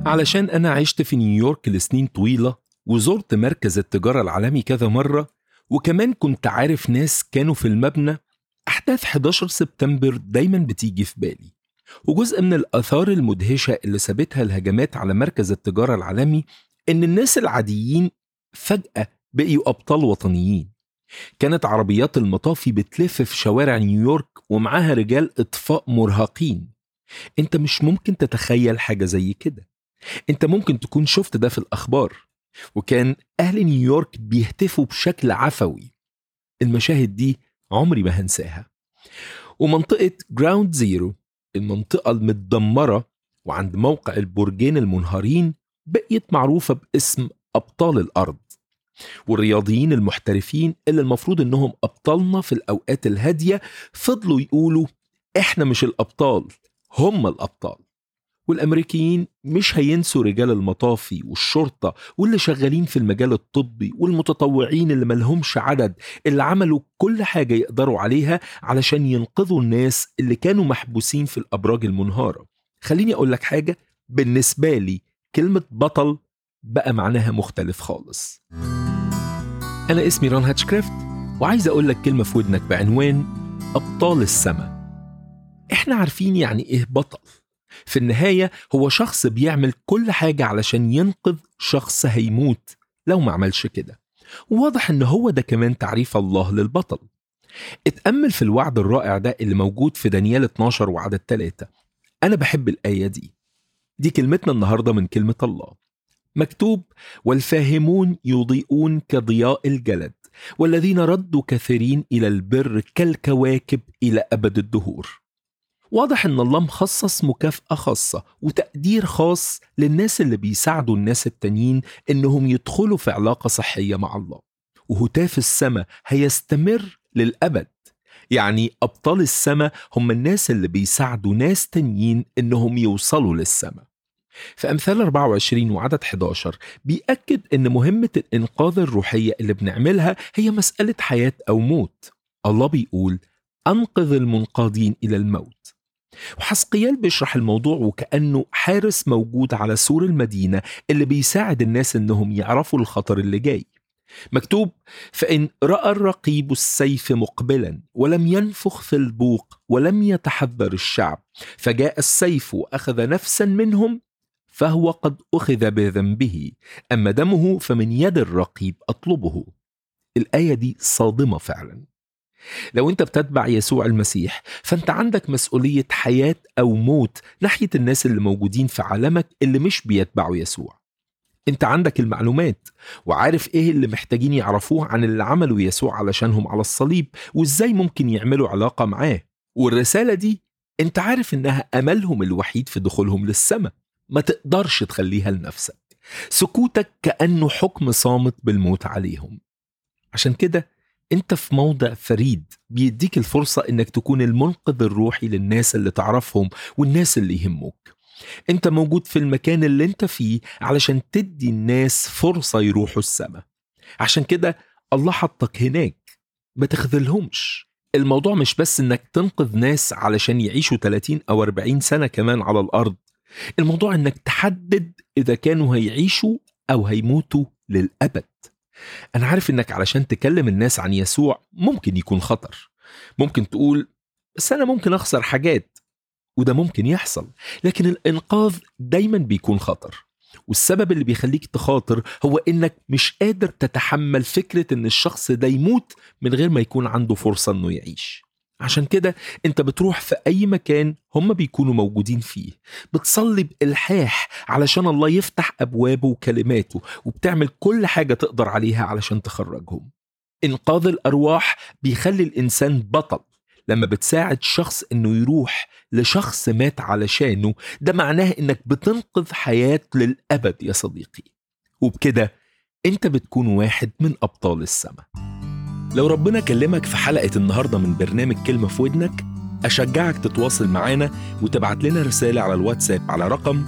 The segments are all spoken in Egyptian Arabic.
علشان أنا عشت في نيويورك لسنين طويلة وزرت مركز التجارة العالمي كذا مرة وكمان كنت عارف ناس كانوا في المبنى أحداث 11 سبتمبر دايما بتيجي في بالي وجزء من الآثار المدهشة اللي سابتها الهجمات على مركز التجارة العالمي إن الناس العاديين فجأة بقيوا أبطال وطنيين كانت عربيات المطافي بتلف في شوارع نيويورك ومعاها رجال إطفاء مرهقين انت مش ممكن تتخيل حاجة زي كده انت ممكن تكون شفت ده في الأخبار وكان أهل نيويورك بيهتفوا بشكل عفوي المشاهد دي عمري ما هنساها ومنطقة جراوند زيرو المنطقة المتدمرة وعند موقع البرجين المنهارين بقيت معروفة باسم أبطال الأرض والرياضيين المحترفين اللي المفروض انهم ابطالنا في الاوقات الهاديه فضلوا يقولوا احنا مش الابطال هم الابطال والامريكيين مش هينسوا رجال المطافي والشرطه واللي شغالين في المجال الطبي والمتطوعين اللي ملهمش عدد اللي عملوا كل حاجه يقدروا عليها علشان ينقذوا الناس اللي كانوا محبوسين في الابراج المنهاره خليني اقول لك حاجه بالنسبه لي كلمه بطل بقى معناها مختلف خالص أنا اسمي ران هاتشكرافت وعايز أقول لك كلمة في ودنك بعنوان أبطال السماء إحنا عارفين يعني إيه بطل في النهاية هو شخص بيعمل كل حاجة علشان ينقذ شخص هيموت لو ما عملش كده وواضح إن هو ده كمان تعريف الله للبطل اتأمل في الوعد الرائع ده اللي موجود في دانيال 12 وعدد 3 أنا بحب الآية دي دي كلمتنا النهاردة من كلمة الله مكتوب والفاهمون يضيئون كضياء الجلد والذين ردوا كثيرين الى البر كالكواكب الى ابد الدهور واضح ان الله مخصص مكافاه خاصه وتقدير خاص للناس اللي بيساعدوا الناس التانيين انهم يدخلوا في علاقه صحيه مع الله وهتاف السماء هيستمر للابد يعني ابطال السماء هم الناس اللي بيساعدوا ناس تانيين انهم يوصلوا للسماء في أمثال 24 وعدد 11 بيأكد إن مهمة الإنقاذ الروحية اللي بنعملها هي مسألة حياة أو موت الله بيقول أنقذ المنقادين إلى الموت وحسقيال بيشرح الموضوع وكأنه حارس موجود على سور المدينة اللي بيساعد الناس إنهم يعرفوا الخطر اللي جاي مكتوب فإن رأى الرقيب السيف مقبلا ولم ينفخ في البوق ولم يتحذر الشعب فجاء السيف وأخذ نفسا منهم فهو قد اخذ بذنبه اما دمه فمن يد الرقيب اطلبه الايه دي صادمه فعلا لو انت بتتبع يسوع المسيح فانت عندك مسؤوليه حياه او موت ناحيه الناس اللي موجودين في عالمك اللي مش بيتبعوا يسوع انت عندك المعلومات وعارف ايه اللي محتاجين يعرفوه عن اللي عملوا يسوع علشانهم على الصليب وازاي ممكن يعملوا علاقه معاه والرساله دي انت عارف انها املهم الوحيد في دخولهم للسماء ما تقدرش تخليها لنفسك سكوتك كأنه حكم صامت بالموت عليهم عشان كده انت في موضع فريد بيديك الفرصة انك تكون المنقذ الروحي للناس اللي تعرفهم والناس اللي يهموك انت موجود في المكان اللي انت فيه علشان تدي الناس فرصة يروحوا السماء عشان كده الله حطك هناك ما تخذلهمش الموضوع مش بس انك تنقذ ناس علشان يعيشوا 30 او 40 سنة كمان على الارض الموضوع انك تحدد اذا كانوا هيعيشوا او هيموتوا للابد انا عارف انك علشان تكلم الناس عن يسوع ممكن يكون خطر ممكن تقول بس انا ممكن اخسر حاجات وده ممكن يحصل لكن الانقاذ دايما بيكون خطر والسبب اللي بيخليك تخاطر هو انك مش قادر تتحمل فكره ان الشخص ده يموت من غير ما يكون عنده فرصه انه يعيش عشان كده انت بتروح في اي مكان هم بيكونوا موجودين فيه بتصلي بإلحاح علشان الله يفتح أبوابه وكلماته وبتعمل كل حاجة تقدر عليها علشان تخرجهم إنقاذ الأرواح بيخلي الإنسان بطل لما بتساعد شخص انه يروح لشخص مات علشانه ده معناه انك بتنقذ حياة للأبد يا صديقي وبكده انت بتكون واحد من أبطال السماء لو ربنا كلمك في حلقة النهاردة من برنامج كلمة في ودنك أشجعك تتواصل معانا وتبعت لنا رسالة على الواتساب على رقم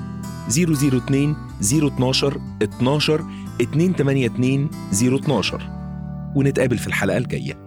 002 012 12 282 012 ونتقابل في الحلقة الجاية